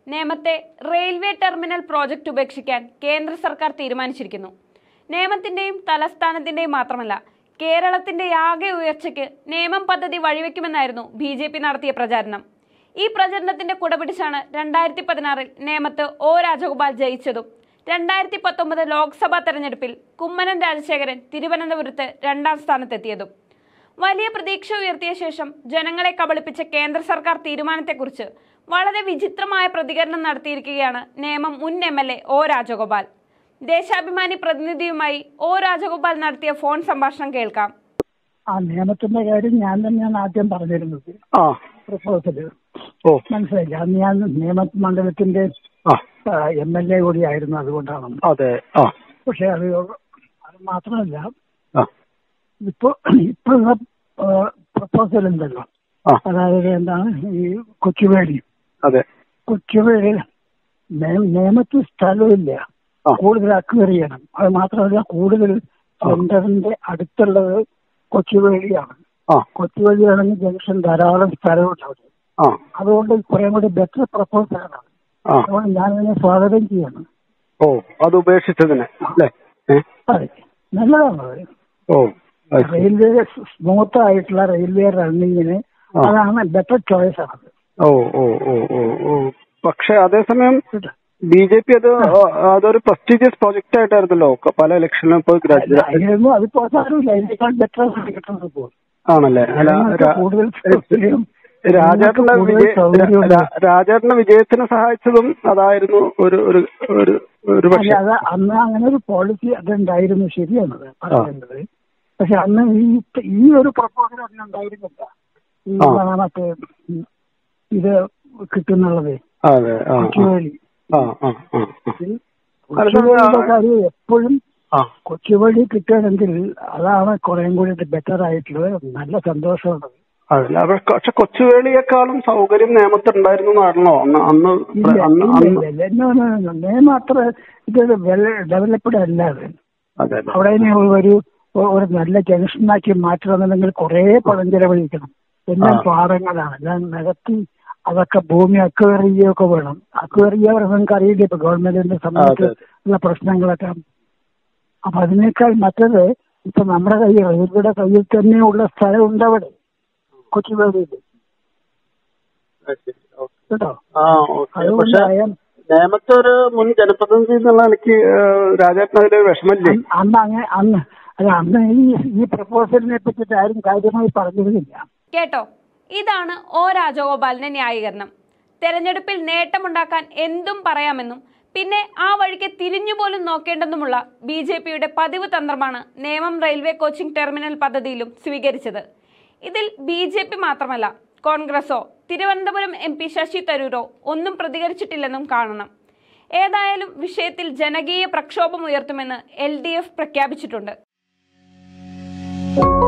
നേമത്തെ railway terminal project ഉപേക്ഷിക്കാൻ കേന്ദ്ര സർക്കാർ തീരുമാനിച്ചിരിക്കുന്നു നേമത്തിന്റെയും തലസ്ഥാനത്തിന്റെയും മാത്രമല്ല കേരളത്തിന്റെ ആകെ ഉയർച്ചയ്ക്ക് നേമം പദ്ധതി വഴിവെക്കുമെന്നായിരുന്നു ബി ജെ പി നടത്തിയ പ്രചാരണം ഈ പ്രചരണത്തിന്റെ കുടപിടിച്ചാണ് രണ്ടായിരത്തി പതിനാറിൽ നേമത്ത് ഒ രാജഗോപാൽ ജയിച്ചതും രണ്ടായിരത്തി പത്തൊമ്പത് ലോക്സഭാ തെരഞ്ഞെടുപ്പിൽ കുമ്മനം രാജശേഖരൻ തിരുവനന്തപുരത്ത് രണ്ടാം സ്ഥാനത്തെത്തിയതും വലിയ പ്രതീക്ഷ ഉയർത്തിയ ശേഷം ജനങ്ങളെ കബളിപ്പിച്ച കേന്ദ്ര സർക്കാർ തീരുമാനത്തെക്കുറിച്ച് വളരെ വിചിത്രമായ പ്രതികരണം നടത്തിയിരിക്കുകയാണ് നേമം മുൻ M L A O Rajagopal Deshabhimani പ്രതിനിധിയുമായി ഒ രാജഗോപാൽ നടത്തിയ ഫോൺ സംഭാഷണം കേൾക്കാം ആ നിയമത്തിന്റെ കാര്യം ഞാൻ തന്നെയാണ് ആദ്യം പറഞ്ഞിരുന്നത് ആ പ്രപ്പോസല് ഓ മനസ്സിലായില്ല അന്ന് ഞാൻ നിയമ മണ്ഡലത്തിന്റെ ആ എം എൽ എ കൂടിയായിരുന്നു അതുകൊണ്ടാണ് അതെ ആ പക്ഷെ അത് അത് മാത്രമല്ല ആ ഇപ്പൊ ഇപ്പോഴുള്ള പ്രപ്പോസൽ ഉണ്ടല്ലോ ആ അതായത് എന്താണ് ഈ കൊച്ചുവേളി അതെ കൊച്ചുവേളി നേ- നിയമത്തിൽ സ്ഥലമില്ല ആ. കൂടുതൽ അക്വയർ ചെയ്യണം അത് മാത്രമല്ല കൂടുതൽ സെന്ററിന്റെ അടുത്തുള്ളത് കൊച്ചുവേളിയാണ് ആ കൊച്ചുവേളിയാണെങ്കിൽ ജംഗ്ഷൻ ധാരാളം സ്ഥലമുണ്ടാവും ആ അതുകൊണ്ട് കുറെ കൂടി ബെറ്റർ പ്രപ്പോസലാണ് ആ അതുകൊണ്ട് ഞാൻ ഇതിനെ സ്വാഗതം ചെയ്യണം ഓ അത് ഉപേക്ഷിച്ചതിന് അല്ലേ ഏ? അതെ നല്ലതാണ് അത് ഓ അത് ശരി. റെയിൽവേ സ്മൂത്ത് ആയിട്ടുള്ള റെയിൽവേ റണ്ണിങ്ങിന് ആ. അതാണ് ബെറ്റർ ചോയ്സ് ആണ് ഓ ഓ ഓ ഓ ഓ പക്ഷെ അതേസമയം കേട്ടോ. ബി ജെ പി അത് ആ, അതൊരു പ്രസ്റ്റീജിയസ് പ്രോജക്റ്റ് ആയിട്ടായിരുന്നല്ലോ ക- പല ഇലക്ഷനിലും ഇപ്പോൾ ഗ്രാജുവൽ അതിനൊന്നും അതിപ്പോ സാരമില്ല അതിനേക്കാൾ ബെറ്റർ ആണ് കിട്ടുന്നത് ഇപ്പോൾ ആണല്ലേ അല്ല ജനങ്ങൾക്ക് രാ- കൂടുതൽ സൗകര്യം രാജേട്ടന്റെ കൂടുതൽ വിജയ സൗകര്യമുള്ള- രാ- രാജേട്ടന്റെ വിജയത്തിന് സഹായിച്ചതും അതായിരുന്നു ഒരു ഒരു ഒരു ഒരു അല്ല പക്ഷേ അത് അന്ന് അങ്ങനെ ഒരു പോളിസി അതുണ്ടായിരുന്നു ശരിയാണത് പറയേണ്ടത് പക്ഷെ അന്ന് ഈ ഈ ഒരു പ്രപ്പോസൽ അന്ന് ഉണ്ടായിരുന്നില്ല ഈ ആ. മറ്റേ ഉം, ഇത് കിട്ടുന്നുള്ളത് അതെ ആ ആ കൊച്ചുവേളി ആ ആ ആ ആ. കൊച്ചുവേളിയുടെ കാര്യം എപ്പോഴും ആ കൊച്ചുവേളി കിട്ടുകയാണെങ്കിൽ അതാണ് കുറേം കൂടി ബെറ്റർ ആയിട്ടുള്ളത് നല്ല സന്തോഷമുള്ളത് അതല്ല പക്ഷെ പക്ഷെ കൊച്ചുവേളിയെക്കാളും സൗകര്യം നിയമത്തുണ്ടായിരുന്നു എന്നാണല്ലോ അന്ന് അന്ന് ഇല്ല പ്ര- അന്ന് ഇല്ല, അന്ന് ഇല്ല, ഇല്ല. No, no, no, no. നിയമം അത്ര ഇത് വെൽ ഡെവലപ്ഡ് അല്ല അത് അതെ അതെ അവിടെ ഇനി ഒരു ഒരു നല്ല ജംഗ്ഷനാക്കി മാറ്റണമെന്നുണ്ടെങ്കിൽ കുറേ പണം ചെലവഴിക്കണം എല്ലാം ആ. പാടങ്ങളാണ് എല്ലാം നികത്തി അതൊക്കെ ഭൂമി അക്വയർ ചെയ്യുകയൊക്കെ വേണം അക്വയർ ചെയ്യാൻ നിങ്ങൾക്ക് അറിയില്ല ഇപ്പൊ ഗവൺമെന്റിന്റെ സമയത്ത് അതെ. ഉള്ള പ്രശ്നങ്ങളൊക്കെ അപ്പൊ അതിനേക്കാൾ മറ്റത് ഇപ്പൊ നമ്മുടെ കയ്യിൽ റെയിൽവേയുടെ കയ്യിൽ തന്നെയുള്ള സ്ഥലമുണ്ട് അവിടെ കൊച്ചുവേളിയിൽ അത് ശരി. ഓക്കേ. കേട്ടോ ആ ഓക്കെ പക്ഷെ അതുകൊണ്ടായ നേമത്തെ ഒരു മുൻ ജനപ്രതിനിധി എന്നുള്ള എനിക്ക് രാജേട്ടൻ അതിലൊരു വിഷമല്ലേ അന്ന് അന്ന് അങ്ങനെ അന്ന് അല്ല അന്ന് ഈ ഈ പ്രപ്പോസലിനെ പറ്റിയിട്ട് ആരും കാര്യമായി പറഞ്ഞിരുന്നില്ല കേട്ടോ ഇതാണ് ഒ രാജഗോപാലിന്റെ ന്യായീകരണം തെരഞ്ഞെടുപ്പിൽ നേട്ടമുണ്ടാക്കാൻ എന്തും പറയാമെന്നും പിന്നെ ആ വഴിക്ക് തിരിഞ്ഞുപോലും നോക്കേണ്ടെന്നുമുള്ള ബി ജെ പിയുടെ പതിവ് തന്ത്രമാണ് നേമം റെയിൽവേ കോച്ചിംഗ് ടെർമിനൽ പദ്ധതിയിലും സ്വീകരിച്ചത് ഇതിൽ ബി ജെ പി മാത്രമല്ല കോൺഗ്രസോ തിരുവനന്തപുരം എം പി ശശി തരൂരോ ഒന്നും പ്രതികരിച്ചിട്ടില്ലെന്നും കാണണം ഏതായാലും വിഷയത്തിൽ ജനകീയ പ്രക്ഷോഭം ഉയർത്തുമെന്ന് എൽ ഡി എഫ് പ്രഖ്യാപിച്ചിട്ടുണ്ട്